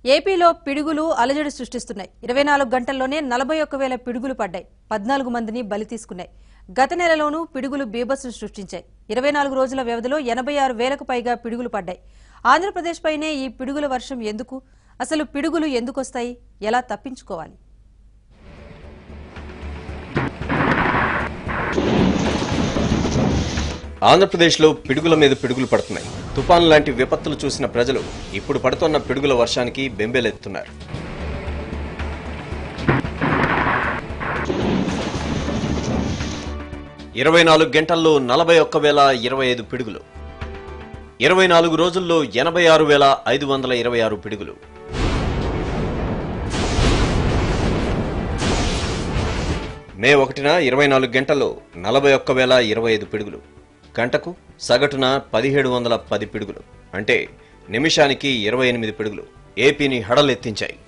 ఏపీలో పిడుగులు అలజడి సృష్టిస్తున్నాయి ఇరవై నాలుగు గంటల్లోనే నలభై ఒక్క వేల పిడుగులు పడ్డాయి పద్నాలుగు మందిని బలి తీసుకున్నాయి గత నెలలోనూ పిడుగులు బీభత్సం సృష్టించాయి ఇరవై నాలుగు రోజుల వ్యవధిలో ఎనభై ఆరు వేలకు పైగా పిడుగులు పడ్డాయి ఆంధ్రప్రదేశ్ పైనే ఈ పిడుగుల వర్షం ఎందుకు అసలు పిడుగులు ఎందుకు వస్తాయి ఎలా తప్పించుకోవాలి ఆంధ్రప్రదేశ్లో పిడుగుల మీద పిడుగులు పడుతున్నాయి తుఫాను లాంటి విపత్తులు చూసిన ప్రజలు ఇప్పుడు పడుతున్న పిడుగుల వర్షానికి బెంబేలెత్తున్నారు ఇరవై నాలుగు గంటల్లో నలభై ఒక్క వేల ఇరవై ఐదు పిడుగులు ఇరవై నాలుగు రోజుల్లో ఎనభై ఆరు వేల ఐదు వందల ఇరవై ఆరు పిడుగులు మే ఒకటిన ఇరవై నాలుగు గంటల్లో నలభై ఒక్క వేల ఇరవై ఐదు పిడుగులు గంటకు సగటున పదిహేడు వందల పది పిడుగులు అంటే నిమిషానికి ఇరవై ఎనిమిది పిడుగులు ఏపీని హడలెత్తించాయి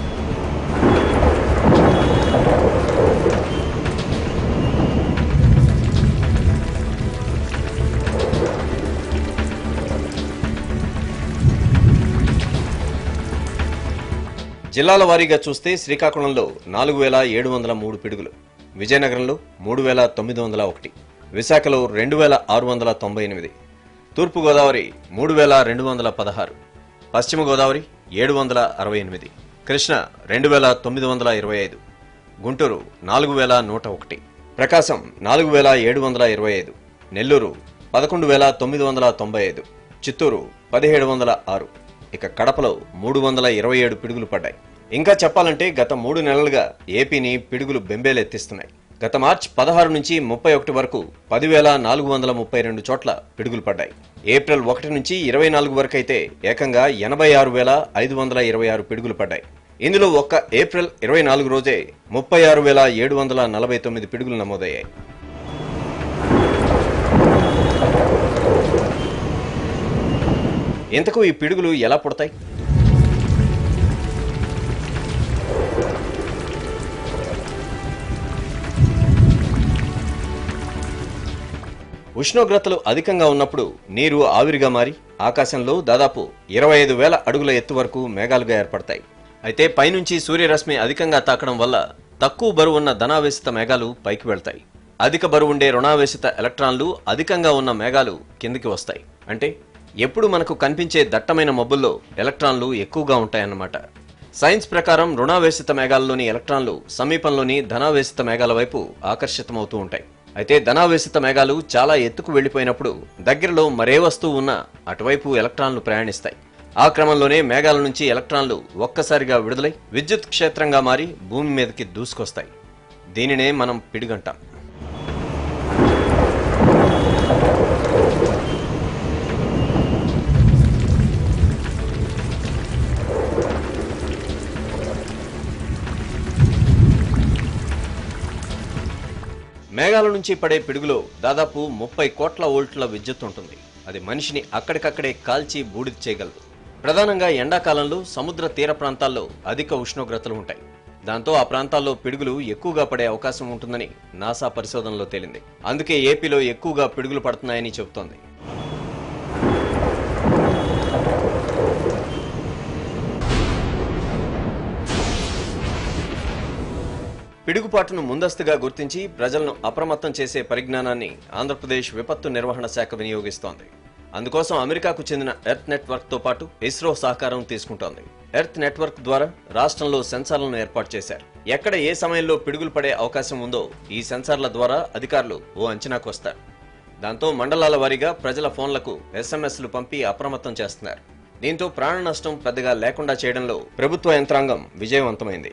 జిల్లాల వారీగా చూస్తే శ్రీకాకుళంలో నాలుగు వేల ఏడు వందల మూడు పిడుగులు విజయనగరంలో మూడు వేల తొమ్మిది వందల ఒకటి విశాఖలో రెండు వేల ఆరు వందల తొంభై ఎనిమిది తూర్పుగోదావరి మూడు వేల రెండు వందల పదహారు పశ్చిమ గోదావరి ఏడు వందల అరవై ఎనిమిది కృష్ణ రెండు వేల తొమ్మిది వందల ఇరవై ఐదు గుంటూరు నాలుగు వేల నూట ఒకటి ప్రకాశం నాలుగు వేల ఏడు వందల ఇరవై ఐదు నెల్లూరు పదకొండు వేల తొమ్మిది వందల తొంభై ఐదు చిత్తూరు పదిహేడు వందల ఆరు ఇక కడపలో మూడు వందల ఇరవై ఏడు పిడుగులు పడ్డాయి ఇంకా చెప్పాలంటే గత మూడు నెలలుగా ఏపీని పిడుగులు బెంబేలెత్తిస్తున్నాయి గత మార్చి పదహారు నుంచి ముప్పై ఒకటి వరకు పదివేల నాలుగు వందల ముప్పై రెండు చోట్ల పిడుగులు పడ్డాయి ఏప్రిల్ ఒకటి నుంచి ఇరవై నాలుగు వరకు అయితే ఏకంగా ఎనభై ఆరు వేల ఐదు వందల ఇరవై ఆరు పిడుగులు పడ్డాయి ఇందులో ఒక్క ఏప్రిల్ ఇరవై నాలుగు రోజే ముప్పై ఆరు వేల ఏడు వందల నలభై తొమ్మిది పిడుగులు నమోదయ్యాయి ఇంతకు ఈ పిడుగులు ఎలా పుడతాయి ఉష్ణోగ్రతలు అధికంగా ఉన్నప్పుడు నీరు ఆవిరిగా మారి ఆకాశంలో దాదాపు ఇరవై ఐదు వేల అడుగుల ఎత్తు వరకు మేఘాలుగా ఏర్పడతాయి అయితే పైనుంచి సూర్యరశ్మి అధికంగా తాకడం వల్ల తక్కువ బరువు ఉన్న ధనావేశిత మేఘాలు పైకి వెళ్తాయి అధిక బరువుండే రుణావేశిత ఎలక్ట్రాన్లు అధికంగా ఉన్న మేఘాలు కిందికి వస్తాయి అంటే ఎప్పుడు మనకు కనిపించే దట్టమైన మబ్బుల్లో ఎలక్ట్రాన్లు ఎక్కువగా ఉంటాయన్నమాట సైన్స్ ప్రకారం రుణావేశిత మేఘాల్లోని ఎలక్ట్రాన్లు సమీపంలోని ధనావేశిత మేఘాల వైపు ఆకర్షితమవుతూ ఉంటాయి అయితే ధనావేశిత మేఘాలు చాలా ఎత్తుకు వెళ్లిపోయినప్పుడు దగ్గరలో మరే వస్తువు ఉన్నా అటువైపు ఎలక్ట్రాన్లు ప్రయాణిస్తాయి ఆ క్రమంలోనే మేఘాల నుంచి ఎలక్ట్రాన్లు ఒక్కసారిగా విడుదలై విద్యుత్ క్షేత్రంగా మారి భూమి మీదకి దూసుకొస్తాయి దీనినే మనం పిడుగంటాం మేఘాల నుంచి పడే పిడుగులో దాదాపు ముప్పై కోట్ల వోల్ట్ల విద్యుత్ ఉంటుంది అది మనిషిని అక్కడికక్కడే కాల్చి బూడిద చేయగలదు ప్రధానంగా ఎండాకాలంలో సముద్ర తీర ప్రాంతాల్లో అధిక ఉష్ణోగ్రతలు ఉంటాయి దాంతో ఆ ప్రాంతాల్లో పిడుగులు ఎక్కువగా పడే అవకాశం ఉంటుందని నాసా పరిశోధనలో తేలింది అందుకే ఏపీలో ఎక్కువగా పిడుగులు పడుతున్నాయని చెబుతోంది పిడుగుపాటును ముందస్తుగా గుర్తించి ప్రజలను అప్రమత్తం చేసే పరిజ్ఞానాన్ని ఆంధ్రప్రదేశ్ విపత్తు నిర్వహణ శాఖ వినియోగిస్తోంది అందుకోసం అమెరికాకు చెందిన ఎర్త్ నెట్వర్క్ తో పాటు ఇస్రో సహకారం తీసుకుంటోంది ఎర్త్ నెట్వర్క్ ద్వారా రాష్ట్రంలో సెన్సార్లను ఏర్పాటు చేశారు ఎక్కడ ఏ సమయంలో పిడుగులు పడే అవకాశం ఉందో ఈ సెన్సార్ల ద్వారా అధికారులు ఓ అంచనాకు వస్తారు దాంతో మండలాల వారీగా ప్రజల ఫోన్లకు ఎస్ఎంఎస్లు పంపి అప్రమత్తం చేస్తున్నారు దీంతో ప్రాణ నష్టం పెద్దగా లేకుండా చేయడంలో ప్రభుత్వ యంత్రాంగం విజయవంతమైంది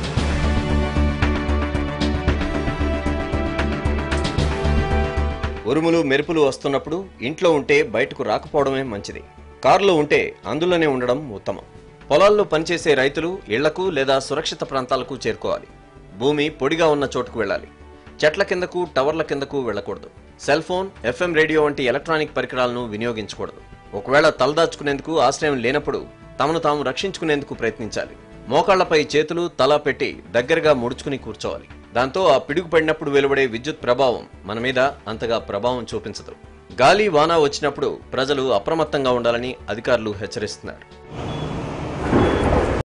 ఉరుములు మెరుపులు వస్తున్నప్పుడు ఇంట్లో ఉంటే బయటకు రాకపోవడమే మంచిది కారులో ఉంటే అందులోనే ఉండడం ఉత్తమం పొలాల్లో పనిచేసే రైతులు ఇళ్లకు లేదా సురక్షిత ప్రాంతాలకు చేరుకోవాలి భూమి పొడిగా ఉన్న చోటుకు వెళ్ళాలి చెట్ల కిందకు టవర్ల కిందకు వెళ్ళకూడదు సెల్ ఫోన్ ఎఫ్ఎం రేడియో వంటి ఎలక్ట్రానిక్ పరికరాలను వినియోగించకూడదు ఒకవేళ తలదాచుకునేందుకు ఆశ్రయం లేనప్పుడు తమను తాము రక్షించుకునేందుకు ప్రయత్నించాలి మోకాళ్లపై చేతులు తల పెట్టి దగ్గరగా ముడుచుకుని కూర్చోవాలి దాంతో ఆ పిడుగు పడినప్పుడు వెలువడే విద్యుత్ ప్రభావం మన మీద అంతగా ప్రభావం చూపించదు గాలి వాన వచ్చినప్పుడు ప్రజలు అప్రమత్తంగా ఉండాలని అధికారులు హెచ్చరిస్తున్నారు